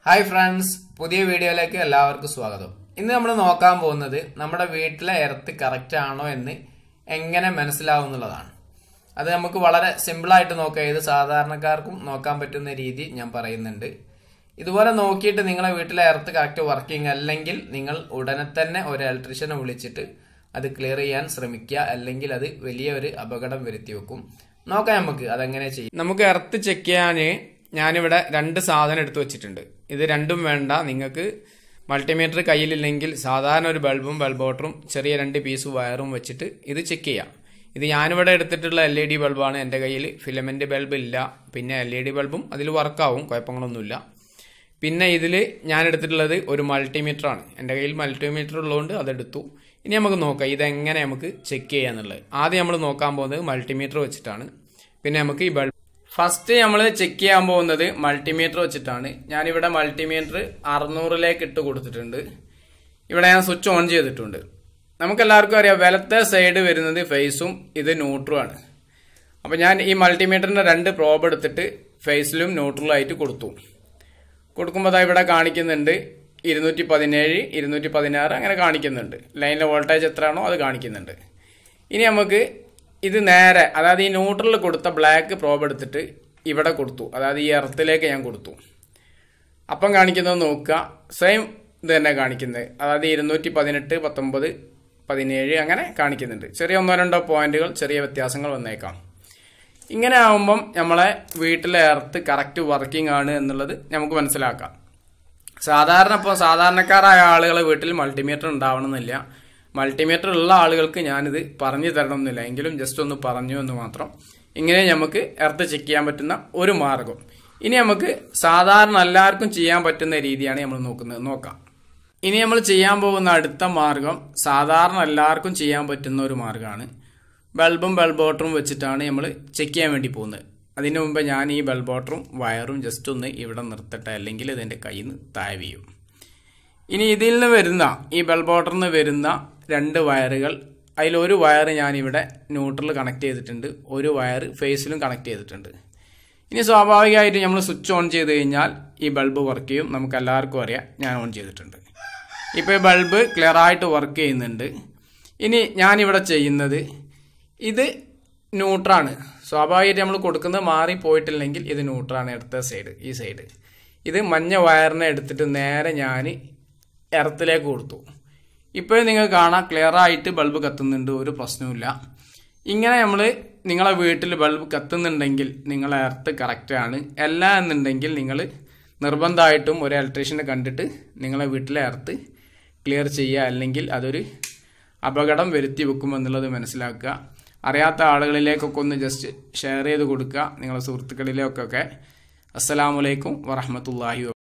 hi friends പുതിയ വീഡിയോയിലേക്ക് എല്ലാവർക്കും സ്വാഗതം ഇന്ന് നമ്മൾ നോക്കാൻ പോകുന്നത് നമ്മുടെ വീട്ടിലെ എർത്ത് കറക്റ്റ് ആണോ എന്ന് എങ്ങനെ മനസ്സിലാവും എന്നുള്ളതാണ് അത് നമുക്ക് വളരെ സിമ്പിളായിട്ട് നോക്കാം ഏത് സാധാരണക്കാർക്കും നോക്കാൻ പറ്റുന്ന രീതി ഞാൻ പറയുന്നുണ്ട് ഇതുപോലെ നോക്കിയിട്ട് നിങ്ങളെ വീട്ടിലെ എർത്ത് കറക്റ്റ് വർക്കിംഗ് അല്ലെങ്കിൽ നിങ്ങൾ ഉടനെ തന്നെ ഒരു ഇലക്ട്രീഷ്യനെ വിളിച്ചിട്ട് അത് ക്ലിയർ ചെയ്യാൻ ശ്രമിക്കുക അല്ലെങ്കിൽ അത് വലിയ ഒരു അപകടം വരുത്തി വെക്കും നോക്കാം നമുക്ക് അതെങ്ങനെ ചെയ്യും നമുക്ക് എർത്ത് ചെക്ക് ചെയ്യാൻ ഞാനിവിടെ രണ്ട് സാധനം എടുത്തു വെച്ചിട്ടുണ്ട് ഇത് രണ്ടും വേണ്ട നിങ്ങൾക്ക് മൾട്ടിമീറ്റർ കയ്യിലില്ലെങ്കിൽ സാധാരണ ഒരു ബൾബും ബൾബോട്ടറും ചെറിയ രണ്ട് പീസ് വയറും വെച്ചിട്ട് ഇത് ചെക്ക് ചെയ്യാം ഇത് ഞാനിവിടെ എടുത്തിട്ടുള്ള എൽ ഇ ഡി ബൾബാണ് എൻ്റെ കയ്യിൽ ഫിലമെന്റ് ബൾബ് ഇല്ല പിന്നെ എൽ ഇ ഡി ബൾബും അതിൽ വർക്കാവും കുഴപ്പങ്ങളൊന്നുമില്ല പിന്നെ ഇതിൽ ഞാൻ എടുത്തിട്ടുള്ളത് ഒരു മൾട്ടിമീറ്റർ ആണ് എൻ്റെ കയ്യിൽ മൾട്ടിമീറ്റർ ഉള്ളതുകൊണ്ട് അതെടുത്തു ഇനി നമുക്ക് നോക്കാം ഇതെങ്ങനെ നമുക്ക് ചെക്ക് ചെയ്യാന്നുള്ളത് ആദ്യം നമ്മൾ നോക്കാൻ പോകുന്നത് മൾട്ടിമീറ്റർ വെച്ചിട്ടാണ് പിന്നെ നമുക്ക് ഈ ബൾബ് ഫസ്റ്റ് നമ്മൾ ചെക്ക് ചെയ്യാൻ പോകുന്നത് മൾട്ടിമീറ്റർ വെച്ചിട്ടാണ് ഞാനിവിടെ മൾട്ടിമീറ്റർ അറുന്നൂറിലേക്ക് ഇട്ട് കൊടുത്തിട്ടുണ്ട് ഇവിടെ ഞാൻ സ്വിച്ച് ഓൺ ചെയ്തിട്ടുണ്ട് നമുക്കെല്ലാവർക്കും അറിയാം വലത്തെ സൈഡ് വരുന്നത് ഫേസും ഇത് ന്യൂട്രും ആണ് അപ്പോൾ ഞാൻ ഈ മൾട്ടിമീറ്ററിന്റെ രണ്ട് പ്രോബ് എടുത്തിട്ട് ഫേസിലും ന്യൂട്രലും ആയിട്ട് കൊടുത്തു കൊടുക്കുമ്പോൾ ദാ ഇവിടെ കാണിക്കുന്നുണ്ട് ഇരുന്നൂറ്റി പതിനേഴ് ഇരുന്നൂറ്റി പതിനാറ് അങ്ങനെ കാണിക്കുന്നുണ്ട് ലൈനിലെ വോൾട്ടേജ് എത്രയാണോ അത് കാണിക്കുന്നുണ്ട് ഇനി നമുക്ക് ഇത് നേരെ അതായത് ഈ ന്യൂട്രലിൽ കൊടുത്ത ബ്ലാക്ക് പ്രോബ് എടുത്തിട്ട് ഇവിടെ കൊടുത്തു അതായത് ഈ എർത്തിലേക്ക് ഞാൻ കൊടുത്തു അപ്പം കാണിക്കുന്നത് നോക്കുക സെയിം ഇത് തന്നെ കാണിക്കുന്നത് അതായത് ഇരുന്നൂറ്റി പതിനെട്ട് പത്തൊമ്പത് പതിനേഴ് അങ്ങനെ കാണിക്കുന്നുണ്ട് ചെറിയ ഒന്നോ രണ്ടോ പോയിന്റുകൾ ചെറിയ വ്യത്യാസങ്ങൾ വന്നേക്കാം ഇങ്ങനെ ആകുമ്പം നമ്മളെ വീട്ടിലെ എർത്ത് കറക്റ്റ് വർക്കിംഗ് ആണ് എന്നുള്ളത് നമുക്ക് മനസ്സിലാക്കാം സാധാരണ ഇപ്പോൾ സാധാരണക്കാരായ ആളുകളെ വീട്ടിൽ മൾട്ടിമീറ്റർ ഉണ്ടാവണമെന്നില്ല മൾട്ടിമീറ്റർ ഉള്ള ആളുകൾക്ക് ഞാനിത് പറഞ്ഞു തരണമെന്നില്ല എങ്കിലും ജസ്റ്റ് ഒന്ന് പറഞ്ഞു എന്ന് മാത്രം ഇങ്ങനെ നമുക്ക് എർത്ത് ചെക്ക് ചെയ്യാൻ പറ്റുന്ന ഒരു മാർഗം ഇനി നമുക്ക് സാധാരണ എല്ലാവർക്കും ചെയ്യാൻ പറ്റുന്ന രീതിയാണ് നമ്മൾ നോക്കുന്നത് നോക്കാം ഇനി നമ്മൾ ചെയ്യാൻ പോകുന്ന അടുത്ത മാർഗം സാധാരണ എല്ലാവർക്കും ചെയ്യാൻ പറ്റുന്ന ഒരു മാർഗമാണ് ബൾബും ബൾബോട്ടറും വെച്ചിട്ടാണ് നമ്മൾ ചെക്ക് ചെയ്യാൻ വേണ്ടി പോകുന്നത് അതിനു മുമ്പ് ഞാൻ ഈ ബൾബോട്ടറും വയറും ജസ്റ്റ് ഒന്ന് ഇവിടെ നിർത്തട്ടെ അല്ലെങ്കിൽ ഇതെൻ്റെ കയ്യിൽ നിന്ന് താഴെ വീഴും ഇനി ഇതിൽ നിന്ന് വരുന്ന ഈ ബൾബോട്ടറിൽ നിന്ന് വരുന്ന രണ്ട് വയറുകൾ അതിലൊരു വയർ ഞാനിവിടെ ന്യൂട്രൽ കണക്ട് ചെയ്തിട്ടുണ്ട് ഒരു വയർ ഫേസിലും കണക്ട് ചെയ്തിട്ടുണ്ട് ഇനി സ്വാഭാവികമായിട്ട് നമ്മൾ സ്വിച്ച് ഓൺ ചെയ്ത് കഴിഞ്ഞാൽ ഈ ബൾബ് വർക്ക് ചെയ്യും നമുക്ക് എല്ലാവർക്കും അറിയാം ഞാൻ ഓൺ ചെയ്തിട്ടുണ്ട് ഇപ്പോൾ ഈ ബൾബ് ക്ലിയർ ആയിട്ട് വർക്ക് ചെയ്യുന്നുണ്ട് ഇനി ഞാനിവിടെ ചെയ്യുന്നത് ഇത് ന്യൂട്രാണ് സ്വാഭാവികമായിട്ട് നമ്മൾ കൊടുക്കുന്നത് മാറി പോയിട്ടില്ലെങ്കിൽ ഇത് ന്യൂട്രാണ് അടുത്ത സൈഡ് ഈ സൈഡ് ഇത് മഞ്ഞ വയറിനെ എടുത്തിട്ട് നേരെ ഞാൻ എർത്തിലേക്ക് കൊടുത്തു ഇപ്പോൾ നിങ്ങൾ കാണാം ക്ലിയർ ആയിട്ട് ബൾബ് കത്തുന്നുണ്ട് ഒരു പ്രശ്നവുമില്ല ഇങ്ങനെ നമ്മൾ നിങ്ങളെ വീട്ടിൽ ബൾബ് കത്തുന്നുണ്ടെങ്കിൽ നിങ്ങളെ എർത്ത് കറക്റ്റാണ് അല്ല എന്നുണ്ടെങ്കിൽ നിങ്ങൾ നിർബന്ധമായിട്ടും ഒരു ഇലക്ട്രീഷ്യനെ കണ്ടിട്ട് നിങ്ങളെ വീട്ടിലെ എർത്ത് ക്ലിയർ ചെയ്യുക അല്ലെങ്കിൽ അതൊരു അപകടം വരുത്തി വെക്കുമെന്നുള്ളത് മനസ്സിലാക്കുക അറിയാത്ത ആളുകളിലേക്കൊക്കെ ഒന്ന് ജസ്റ്റ് ഷെയർ ചെയ്ത് കൊടുക്കുക നിങ്ങളുടെ സുഹൃത്തുക്കളിലേക്കൊക്കെ അസ്സലാമലൈക്കും വറഹമത്തല്ലാഹി